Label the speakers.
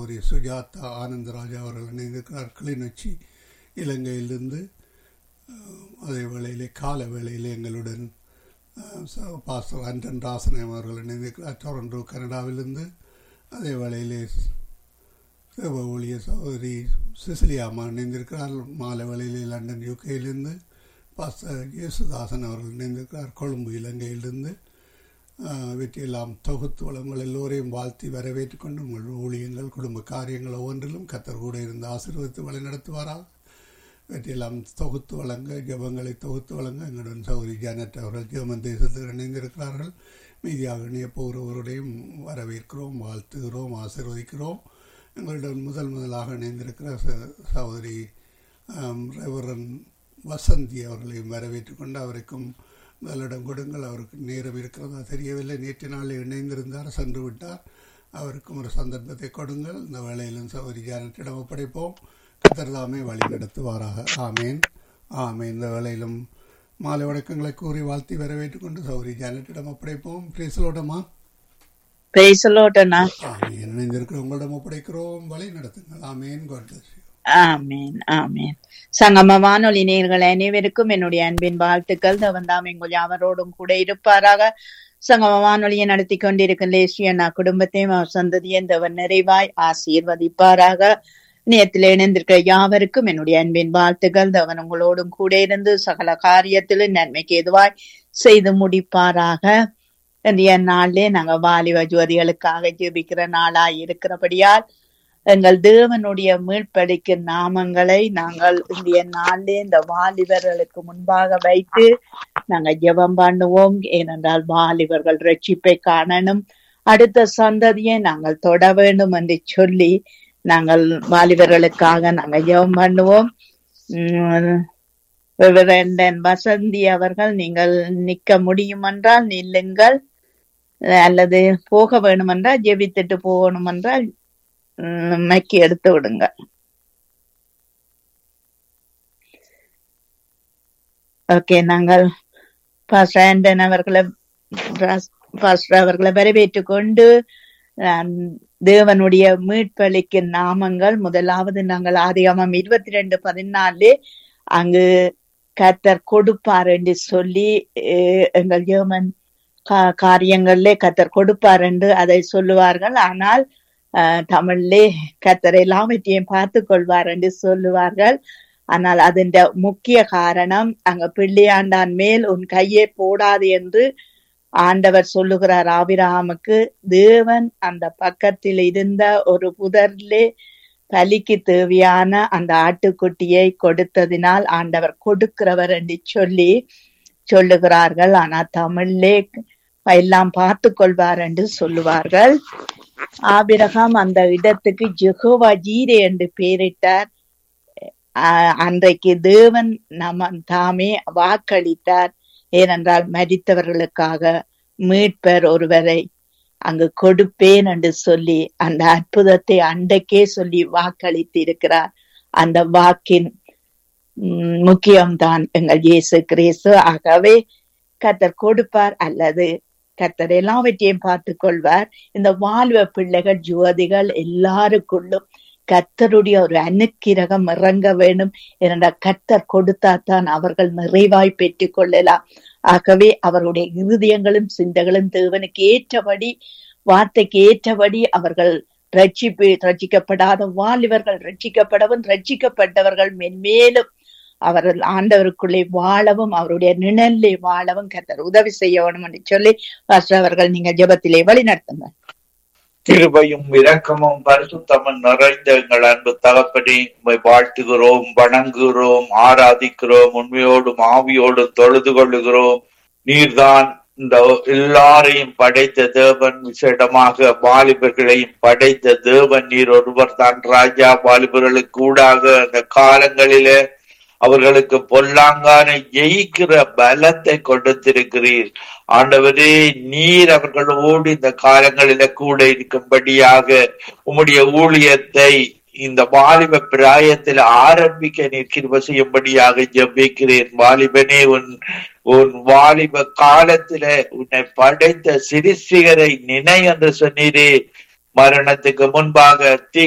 Speaker 1: சௌரி சுஜாதா ஆனந்தராஜா அவர்கள் இணைந்திருக்கிறார் கிளிநொச்சி இலங்கையிலிருந்து அஹ், அதே வேளையிலே கால வேளையிலே எங்களுடன் அஹ், ச- பாஸ்டர் அண்டன் ராசனம் அவர்கள் இணைந்திருக்கிறார் டொரண்டோ கனடாவிலிருந்து அதே வேளையிலே தேவ ஊழிய சகோதரி சிசிலியா அம்மா இணைந்திருக்கிறார் மாலை வேளையிலே லண்டன் யூகேயிலிருந்து பாஸ்டர் இயேசுதாசன் அவர்கள் இணைந்திருக்கிறார் கொழும்பு இலங்கையிலிருந்து ஆஹ், இவற்றையெல்லாம் தொகுத்து வளங்கள் எல்லோரையும் வாழ்த்தி வரவேற்றுக் கொண்டு உங்கள் ஊழியங்கள் குடும்ப காரியங்கள் ஒவ்வொன்றிலும் கத்தர் கூட இருந்து ஆசீர்வதித்து வழி நடத்துவாராக இவற்றையெல்லாம் தொகுத்து வழங்க ஜெபங்களை தொகுத்து வழங்க எங்களுடன் சௌரி ஜானட் அவர்கள் ஜெர்மன் தேசத்தில் இணைந்திருக்கிறார்கள் மீதியாக இணைய போகிறவருடையும் வரவேற்கிறோம் வாழ்த்துகிறோம் ஆசீர்வதிக்கிறோம் எங்களுடன் முதல் முதலாக இணைந்திருக்கிற ச- சகோதரி ஆம், ரெவரன் வசந்தி அவர்களையும் வரவேற்றுக் கொண்டு அவருக்கும் முதலிடம் கொடுங்கள் அவருக்கு நேரம் இருக்கிறதா தெரியவில்லை நேற்று நாளில் இணைந்திருந்தார் சென்று விட்டார் அவருக்கும் ஒரு சந்தர்ப்பத்தை கொடுங்கள் இந்த வேளையிலும் சகோதரி ஜானட்டிடம் ஒப்படைப்போம் கத்தர்தாமே வழி நடத்துவாராக ஆமேன் ஆமேன் இந்த வேளையிலும் மாலை வணக்கங்களை கூறி வாழ்த்தி வரவேற்றுக் கொண்டு சௌரி ஜானட்டிடம் ஒப்படைப்போம் பேசலோடமா
Speaker 2: பேசலோட்டனா
Speaker 1: ஆமேன் இணைந்திருக்கிற உங்களிடம் ஒப்படைக்கிறோம் வழி நடத்துங்கள் ஆமேன் காட் பிளஸ் யூ
Speaker 2: ஆமேன் ஆமேன் சங்கம வானொலி நேர்கள் அனைவருக்கும் என்னுடைய அன்பின் வாழ்த்துக்கள் தவந்தாம் எங்கள் யாவரோடும் கூட இருப்பாராக சங்கம வானொலியை நடத்தி கொண்டிருக்கும் லேசியண்ணா குடும்பத்தையும் அவர் சந்ததியும் தவன் நிறைவாய் ஆசீர்வதிப்பாராக நேயத்தில் இணைந்திருக்கிற யாவருக்கும் என்னுடைய அன்பின் வாழ்த்துக்கள் தவன் உங்களோடும் கூட இருந்து சகல காரியத்திலும் நன்மைக்கு எதுவாய் செய்து முடிப்பாராக இன்றைய நாளிலே நாங்க வாலிப ஜோதிகளுக்காக ஜெபிக்கிற நாளாய் இருக்கிறபடியால் எங்கள் தேவனுடைய மீட்பளிக்கும் நாமங்களை நாங்கள் இந்திய நாளிலே இந்த வாலிபர்களுக்கு முன்பாக வைத்து நாங்க ஜெபம் பண்ணுவோம் ஏனென்றால் வாலிபர்கள் ரட்சிப்பை காணணும் அடுத்த சந்ததியை நாங்கள் தொட வேண்டும் என்று சொல்லி நாங்கள் வாலிபர்களுக்காக நாங்க ஜெபம் பண்ணுவோம் உம் ரெவரெண்டன் வசந்தி அவர்கள் நீங்கள் நிக்க முடியுமென்றால் நில்லுங்கள் அல்லது போக வேணுமென்றால் ஜெபித்துட்டு போகணுமென்றால் உம், மைக்கு எடுத்து விடுங்க ஓகே நாங்கள் பாஸ்டர் ஆண்டன் அவர்களை பாஸ்டர் அவர்களை வரவேற்றுக் கொண்டு ஆம், தேவனுடைய மீட்பளிக்கு நாமங்கள் முதலாவது நாங்கள் ஆதிகாமம் இருபத்தி ரெண்டு பதினாலு அங்கு கத்தர் கொடுப்பார் என்று சொல்லி அஹ், எங்கள் ஜெர்மன் கா- காரியங்களிலே கத்தர் கொடுப்பார் என்று அதை சொல்லுவார்கள் ஆனால் அஹ், தமிழிலே கத்தர் எல்லாவற்றையும் பார்த்து கொள்வார் என்று சொல்லுவார்கள் ஆனால் அதன் முக்கிய காரணம் அங்க பிள்ளையாண்டான் மேல் உன் கையை போடாது என்று ஆண்டவர் சொல்லுகிறார் ஆபிரகாமுக்கு தேவன் அந்த பக்கத்தில் இருந்த ஒரு புதரிலே பலிக்கு தேவையான அந்த ஆட்டுக்குட்டியை கொடுத்ததினால் ஆண்டவர் கொடுக்கிறவர் என்று சொல்லி சொல்லுகிறார்கள் ஆனா தமிழ்லே எல்லாம் பார்த்து கொள்வார் என்று சொல்லுவார்கள் ஆபிரகாம் அந்த இடத்துக்கு ஜெகோவா ஜீரே என்று பெயரிட்டார் ஆஹ் அன்றைக்கு தேவன் நம்ம தாமே வாக்களித்தார் ஏனென்றால் மரித்தவர்களுக்காக மீட்பர் ஒருவரை அங்கு கொடுப்பேன் என்று சொல்லி அந்த அற்புதத்தை அன்றைக்கே சொல்லி வாக்களித்து இருக்கிறார் அந்த வாக்கின் உம், முக்கியம்தான் எங்கள் இயேசு கிறிஸ்து ஆகவே கத்தர் கொடுப்பார் அல்லது கத்தர் எல்லாவற்றையும் பார்த்து கொள்வார் இந்த வாழ்வ பிள்ளைகள் ஜோதிகள் எல்லாருக்குள்ளும் கத்தருடைய ஒரு அனுக்கிரகம் இறங்க வேண்டும் என்ற கத்தர் கொடுத்தாதான் அவர்கள் நிறைவாய் பெற்றுக் கொள்ளலாம் ஆகவே அவருடைய இருதயங்களும் சிந்தைகளும் தேவனுக்கு ஏற்றபடி வார்த்தைக்கு ஏற்றபடி அவர்கள் ரட்சிப்பு ரட்சிக்கப்படாத வாலிபர்கள் ரட்சிக்கப்படவும் ரட்சிக்கப்பட்டவர்கள் மென்மேலும் அவர்கள் ஆண்டவருக்குள்ளே வாழவும் அவருடைய நிழலிலே வாழவும் கத்தர் உதவி செய்ய வேண்டும் என்று சொல்லி பாஸ்டர் அவர்கள் நீங்க ஜெபத்திலே வழி நடத்துங்க
Speaker 3: கிருபையும் இரக்கமும் பரிசுத்தமும் நிறைந்த எங்கள் அன்பு தகப்பனே உம்மை வாழ்த்துகிறோம் வணங்குகிறோம் ஆராதிக்கிறோம் உண்மையோடும் ஆவியோடும் தொழுது கொள்ளுகிறோம் நீர்தான் இந்த எல்லாரையும் படைத்த தேவன் விசேடமாக வாலிபர்களையும் படைத்த தேவன் நீர் ஒருவர் தான் ராஜா வாலிபர்களுக்கு ஊடாக அந்த காலங்களிலே அவர்களுக்கு பொல்லாங்கான ஜெயிக்கிற பலத்தை கொடுத்திருக்கிறீர் ஆண்டவரே நீர் அவர்களோடு இந்த காலங்களில கூட இருக்கும்படியாக உம்முடைய ஊழியத்தை இந்த வாலிப பிராயத்தில் ஆரம்பிக்க நீர் கிருப செய்யும்படியாக ஜெபிக்கிறேன் வாலிபனே உன் உன் வாலிப காலத்தில உன்னை படைத்த சிறுசிகரை நினை என்று சொன்னீரே மரணத்துக்கு முன்பாக தீ